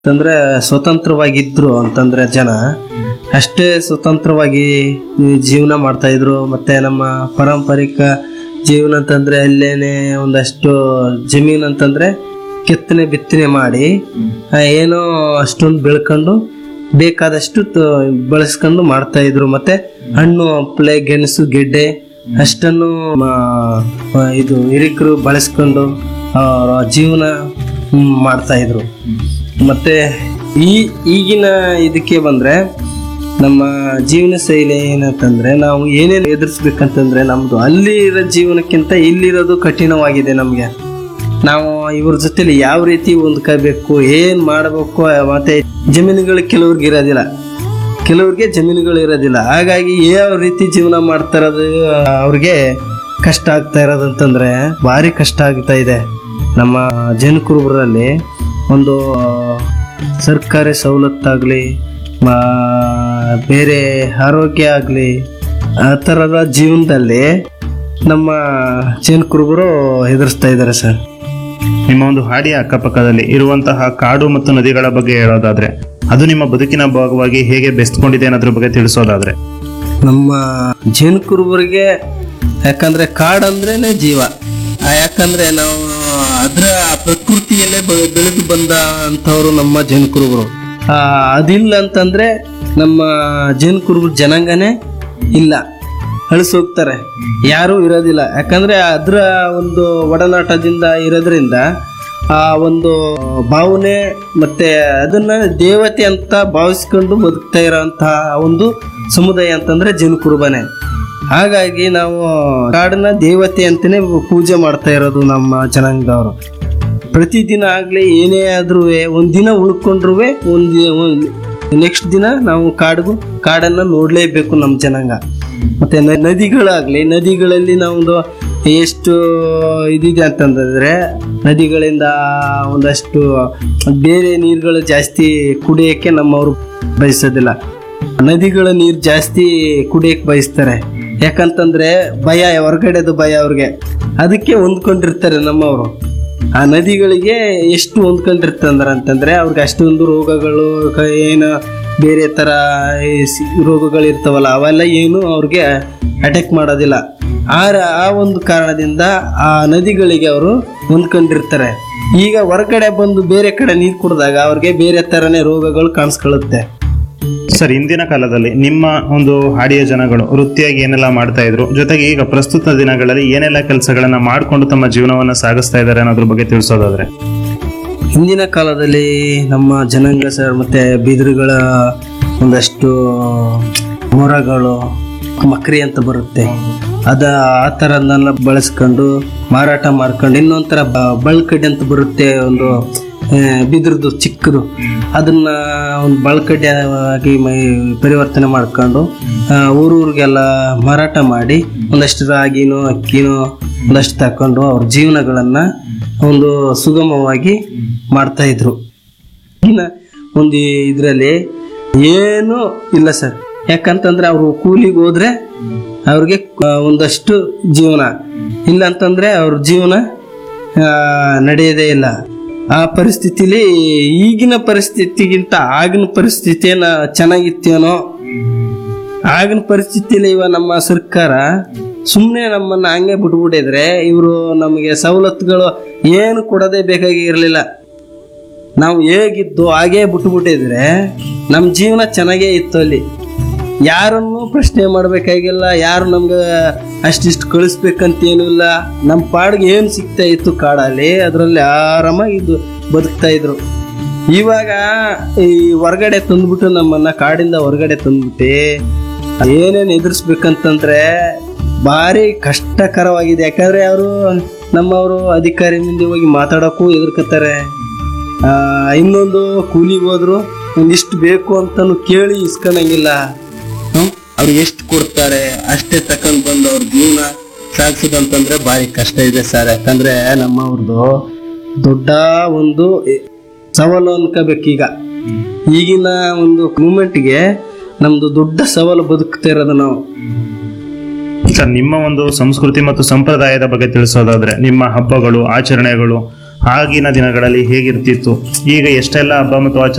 ಅಂತಂದ್ರೆ ಸ್ವತಂತ್ರವಾಗಿದ್ರು ಅಂತಂದ್ರೆ ಜನ ಅಷ್ಟೇ ಸ್ವತಂತ್ರವಾಗಿ ಜೀವನ ಮಾಡ್ತಾ ಇದ್ರು ಮತ್ತೆ ನಮ್ಮ ಪಾರಂಪರಿಕ ಜೀವನ ಅಂತಂದ್ರೆ ಅಲ್ಲೇನೆ ಒಂದಷ್ಟು ಜಮೀನ್ ಅಂತಂದ್ರೆ ಕೆತ್ತನೆ ಬಿತ್ತನೆ ಮಾಡಿ ಆ, ಏನೋ ಅಷ್ಟೊಂದು ಬೆಳ್ಕೊಂಡು ಬೇಕಾದಷ್ಟು ತ- ಬಳಸ್ಕೊಂಡು ಮಾಡ್ತಾ ಇದ್ರು ಮತ್ತೆ ಹಣ್ಣು ಹಂಪ್ಲೆ ಗೆಣಸು ಗೆಡ್ಡೆ ಅಷ್ಟನ್ನು ಮ- ಮ- ಇದು ಹಿರಿಕರು ಬಳಸ್ಕೊಂಡು ಅವರ ಜೀವನ ಹ್ಮ್, ಮಾಡ್ತಾ ಇದ್ರು ಮತ್ತೆ ಈ ಈಗಿನ ಇದಕ್ಕೆ ಬಂದ್ರೆ ನಮ್ಮ ಜೀವನ ಶೈಲಿ ಏನಂತಂದ್ರೆ ನಾವು ಏನೇನು ಎದುರಿಸ್ಬೇಕಂತಂದ್ರೆ ನಮ್ದು ಅಲ್ಲಿ ಇರೋ ಜೀವನಕ್ಕಿಂತ ಇಲ್ಲಿರೋದು ಕಠಿಣವಾಗಿದೆ ನಮ್ಗೆ ನಾವು ಇವ್ರ ಜೊತೆಲಿ ಯಾವ ರೀತಿ ಹೊಂದ್ಕೋಬೇಕು ಏನ್ ಮಾಡಬೇಕು ಮತ್ತೆ ಜಮೀನುಗಳು ಕೆಲವ್ರಿಗೆ ಇರೋದಿಲ್ಲ ಕೆಲವ್ರಿಗೆ ಜಮೀನುಗಳು ಇರೋದಿಲ್ಲ ಹಾಗಾಗಿ ಯಾವ ರೀತಿ ಜೀವನ ಮಾಡ್ತಾ ಇರೋದು ಅವ್ರಿಗೆ ಕಷ್ಟ ಆಗ್ತಾ ಇರೋದಂತಂದ್ರೆ ಭಾರಿ ಕಷ್ಟ ಆಗ್ತಾ ಇದೆ ನಮ್ಮ ಜೇನುಕುರುಬರಲ್ಲಿ ಒಂದು ಸರ್ಕಾರಿ ಸವಲತ್ತಾಗ್ಲಿ ಮ- ಬೇರೆ ಆರೋಗ್ಯ ಆಗಲಿ ಆ ಥರದ ಜೀವನದಲ್ಲಿ ನಮ್ಮ ಜೇನುಕುರುಬರು ಎದುರಿಸ್ತಾ ಇದ್ದಾರೆ ಸರ್ ನಿಮ್ಮ ಒಂದು ಹಾಡಿಯ ಅಕ್ಕಪಕ್ಕದಲ್ಲಿ ಇರುವಂತಹ ಕಾಡು ಮತ್ತು ನದಿಗಳ ಬಗ್ಗೆ ಹೇಳೋದಾದ್ರೆ ಅದು ನಿಮ್ಮ ಬದುಕಿನ ಭಾಗವಾಗಿ ಹೇಗೆ ಬೆಸ್ತ್ಕೊಂಡಿದೆ ಅನ್ನೋದ್ರ ಬಗ್ಗೆ ತಿಳಿಸೋದಾದ್ರೆ ನಮ್ಮ ಜೇನುಕುರುಬರಿಗೆ ಯಾಕಂದ್ರೆ ಕಾಡಂದ್ರೇನೆ ಜೀವ ಆ ಯಾಕಂದ್ರೆ ನಾವು ಅದ್ರ ಪ್ರಕೃತಿಯಲ್ಲೇ ಬೆ- ಬೆಳೆದು ಬಂದ ಅಂತವ್ರು ನಮ್ಮ ಜೇನುಕುರುಬರು ಆ, ಅದಿಲ್ಲ ಅಂತಂದ್ರೆ ನಮ್ಮ ಜೇನುಕುರುಬರು ಜನಾಂಗನೇ ಇಲ್ಲ ಹೋಗ್ತಾರೆ ಯಾರು ಇರೋದಿಲ್ಲ ಯಾಕಂದ್ರೆ ಅದರ ಒಂದು ಒಡನಾಟದಿಂದ ಇರೋದ್ರಿಂದ ಆ ಒಂದು ಭಾವನೆ ಮತ್ತೆ ಅದನ್ನ ದೇವತೆ ಅಂತ ಭಾವಿಸ್ಕೊಂಡು ಬದುಕ್ತಾ ಇರೋಂತಹ ಒಂದು ಸಮುದಾಯ ಅಂತಂದ್ರೆ ಜೇನುಕುರುಬನೆ ಹಾಗಾಗಿ ನಾವು ಕಾಡನ್ನ ದೇವತೆ ಅಂತಾನೆ ಪೂಜೆ ಮಾಡ್ತಾ ಇರೋದು ನಮ್ಮ ಜನಾಂಗದವರು ಪ್ರತಿದಿನ ಆಗ್ಲಿ ಏನೇ ಆದ್ರೂ ಒಂದಿನ ಉಳ್ಕೊಂಡ್ರು ಒಂದು ನೆಕ್ಸ್ಟ್ ದಿನ ನಾವು ಕಾಡಿಗೂ ಕಾಡನ್ನ ನೋಡ್ಲೇಬೇಕು ನಮ್ಮ ಜನಾಂಗ ಮತ್ತೆ ನ- ನದಿಗಳಾಗ್ಲಿ ನದಿಗಳಲ್ಲಿ ನಾವೊಂದು ಎಷ್ಟು ಇದಿದೆ ಅಂತಂದ್ರೆ ನದಿಗಳಿಂದ ಒಂದಷ್ಟು ಬೇರೆ ನೀರುಗಳು ಜಾಸ್ತಿ ಕುಡಿಯಕ್ಕೆ ನಮ್ಮವರು ಬಯಸೋದಿಲ್ಲ ನದಿಗಳ ನೀರು ಜಾಸ್ತಿ ಕುಡಿಯಕ್ಕೆ ಬಯಸ್ತಾರೆ ಯಾಕಂತಂದ್ರೆ ಭಯ ಹೊರಗಡೆದು ಭಯ ಅವ್ರಿಗೆ ಅದಕ್ಕೆ ಹೊಂದ್ಕೊಂಡಿರ್ತಾರೆ ನಮ್ಮವರು ಆ ನದಿಗಳಿಗೆ ಎಷ್ಟು ಹೊಂದ್ಕೊಂಡಿರ್ತಂದ್ರ ಅಂತಂದ್ರೆ ಅವ್ರಿಗೆ ಅಷ್ಟೊಂದು ರೋಗಗಳು ಕ- ಏನು ಬೇರೆ ತರ ಈ ಸಿ- ರೋಗಗಳು ಇರ್ತಾವಲ್ಲ ಅವೆಲ್ಲ ಏನು ಅವ್ರಿಗೆ ಅಟ್ಯಾಕ್ ಮಾಡೋದಿಲ್ಲ ಆ ರ- ಆ ಒಂದು ಕಾರಣದಿಂದ ಆ ನದಿಗಳಿಗೆ ಅವರು ಹೊಂದ್ಕೊಂಡಿರ್ತಾರೆ ಈಗ ಹೊರಗಡೆ ಬಂದು ಬೇರೆ ಕಡೆ ನೀರು ಕುಡಿದಾಗ ಅವ್ರಿಗೆ ಬೇರೆ ತರನೇ ರೋಗಗಳು ಕಾಣಿಸ್ಕೊಳ್ಳುತ್ತೆ ಸರ್ ಇಂದಿನ ಕಾಲದಲ್ಲಿ ನಿಮ್ಮ ಒಂದು ಹಾಡಿಯ ಜನಗಳು ವೃತ್ತಿಯಾಗಿ ಏನೆಲ್ಲ ಮಾಡ್ತಾ ಇದ್ರು ಜೊತೆಗೆ ಈಗ ಪ್ರಸ್ತುತ ದಿನಗಳಲ್ಲಿ ಏನೆಲ್ಲ ಕೆಲಸಗಳನ್ನ ಮಾಡಿಕೊಂಡು ತಮ್ಮ ಜೀವನವನ್ನ ಸಾಗಿಸ್ತಾ ಇದ್ದಾರೆ ಅನ್ನೋದ್ರ ಬಗ್ಗೆ ತಿಳಿಸೋದಾದ್ರೆ ಹಿಂದಿನ ಕಾಲದಲ್ಲಿ ನಮ್ಮ ಜನಾಂಗ ಸರ್ ಮತ್ತೆ ಬಿದಿರುಗಳ ಒಂದಷ್ಟು ಮೊರಗಳು ಮಕ್ರಿ ಅಂತ ಬರುತ್ತೆ ಅದ ಆ ಥರದನ್ನೆಲ್ಲ ಬಳಸ್ಕೊಂಡು ಮಾರಾಟ ಮಾಡ್ಕೊಂಡು ಇನ್ನೊಂಥರ ಬ- ಬಳ್ಕಡ್ಡಿ ಅಂತ ಬರುತ್ತೆ ಒಂದು ಆ, ಬಿದಿರ್ದು ಚಿಕ್ಕದು ಅದನ್ನ ಒಂದು ಬಳ್ಕಡ್ಡಿ ಆಗಿ ಮೈ- ಪರಿವರ್ತನೆ ಮಾಡ್ಕೊಂಡು ಆ, ಊರೂರಿಗೆಲ್ಲ ಮಾರಾಟ ಮಾಡಿ ಒಂದಷ್ಟು ರಾಗಿನೋ ಅಕ್ಕಿನೋ ಒಂದಷ್ಟು ತಕೊಂಡು ಅವ್ರ ಜೀವನಗಳನ್ನ ಒಂದು ಸುಗಮವಾಗಿ ಮಾಡ್ತಾ ಇದ್ರು ಈಗಿನ ಒಂದು ಇದರಲ್ಲಿ ಏನು ಇಲ್ಲ ಸರ್ ಯಾಕಂತಂದ್ರೆ ಅವರು ಕೂಲಿಗೆ ಹೋದ್ರೆ ಅವ್ರಿಗೆ ಆ, ಒಂದಷ್ಟು ಜೀವನ ಇಲ್ಲ ಅಂತಂದ್ರೆ ಅವ್ರ ಜೀವನ ಆ, ನಡೆಯೋದೇ ಇಲ್ಲ ಆ ಪರಿಸ್ಥಿತಿಲಿ ಈಗಿನ ಪರಿಸ್ಥಿತಿಗಿಂತ ಆಗಿನ ಪರಿಸ್ಥಿತಿಯನ್ನ ಚೆನ್ನಾಗಿತ್ತೇನೋ ಆಗಿನ ಪರಿಸ್ಥಿತಿಲಿ ಇವ ನಮ್ಮ ಸರ್ಕಾರ ಸುಮ್ಮನೆ ನಮ್ಮನ್ನ ಹಂಗೆ ಬಿಟ್ಬಿಟ್ಟಿದ್ರೆ ಇವರು ನಮಗೆ ಸವಲತ್ತುಗಳು ಏನು ಕೊಡೋದೇ ಬೇಕಾಗಿರಲಿಲ್ಲ ನಾವು ಹೇಗಿದ್ದು ಹಾಗೇ ಬಿಟ್ಬಿಟ್ಟಿದ್ರೆ ನಮ್ಮ ಜೀವನ ಚೆನ್ನಾಗೇ ಇತ್ತು ಅಲ್ಲಿ ಯಾರನ್ನು ಪ್ರಶ್ನೆ ಮಾಡಬೇಕಾಗಿಲ್ಲ ಯಾರು ನಮ್ಗೆ ಅಷ್ಟಿಷ್ಟು ಕಳಿಸ್ಬೇಕಂತ ಏನೂ ಇಲ್ಲ ನಮ್ಮ ಪಾಡಿಗೆ ಏನು ಸಿಗ್ತಾ ಇತ್ತು ಕಾಡಲ್ಲಿ ಅದರಲ್ಲಿ ಆರಾಮಾಗಿ ಇದು ಬದುಕ್ತಾ ಇದ್ರು ಇವಾಗ ಈ ಹೊರಗಡೆ ತಂದ್ಬಿಟ್ಟು ನಮ್ಮನ್ನ ಕಾಡಿಂದ ಹೊರಗಡೆ ತಂದ್ಬಿಟ್ಟು ಏನೇನು ಎದುರಿಸ್ಬೇಕಂತಂದ್ರೆ ಭಾರಿ ಕಷ್ಟಕರವಾಗಿದೆ ಯಾಕಂದ್ರೆ ಅವರು ನಮ್ಮವರು ಅಧಿಕಾರಿ ಮುಂದೆ ಹೋಗಿ ಮಾತಾಡೋಕ್ಕೂ ಎದುರ್ಕತ್ತಾರೆ ಆ, ಇನ್ನೊಂದು ಕೂಲಿಗೆ ಹೋದ್ರು ಒಂದಿಷ್ಟು ಬೇಕು ಅಂತಾನು ಕೇಳಿ ಇಸ್ಕೊಳಂಗಿಲ್ಲ ಹ್ಮ್? ಅವ್ರು ಎಷ್ಟು ಕೊಡ್ತಾರೆ ಅಷ್ಟೇ ತಕೊಂಡ್ ಬಂದು ಅವ್ರ ಜೀವನ ಸಾಗಿಸೋದಂತಂದ್ರೆ ಭಾರಿ ಕಷ್ಟ ಇದೆ ಸರ್ ಯಾಕಂದ್ರೆ ನಮ್ಮವ್ರದ್ದು ದೊಡ್ಡ ಒಂದು ಸವಾಲು ಅನ್ಕೋಬೇಕೀಗ ಈಗಿನ ಒಂದು ಮೂಮೆಂಟ್ಗೆ ನಮ್ದು ದೊಡ್ಡ ಸವಾಲು ಬದುಕ್ತಾ ಇರೋದು ನಾವು ಸರ್ ನಿಮ್ಮ ಒಂದು ಸಂಸ್ಕೃತಿ ಮತ್ತು ಸಂಪ್ರದಾಯದ ಬಗ್ಗೆ ತಿಳಿಸೋದಾದ್ರೆ ನಿಮ್ಮ ಹಬ್ಬಗಳು ಆಚರಣೆಗಳು ಆಗಿನ ದಿನಗಳಲ್ಲಿ ಹೇಗಿರ್ತಿತ್ತು ಈಗ ಎಷ್ಟೆಲ್ಲ ಹಬ್ಬ ಮತ್ತು ಆಚರಣೆ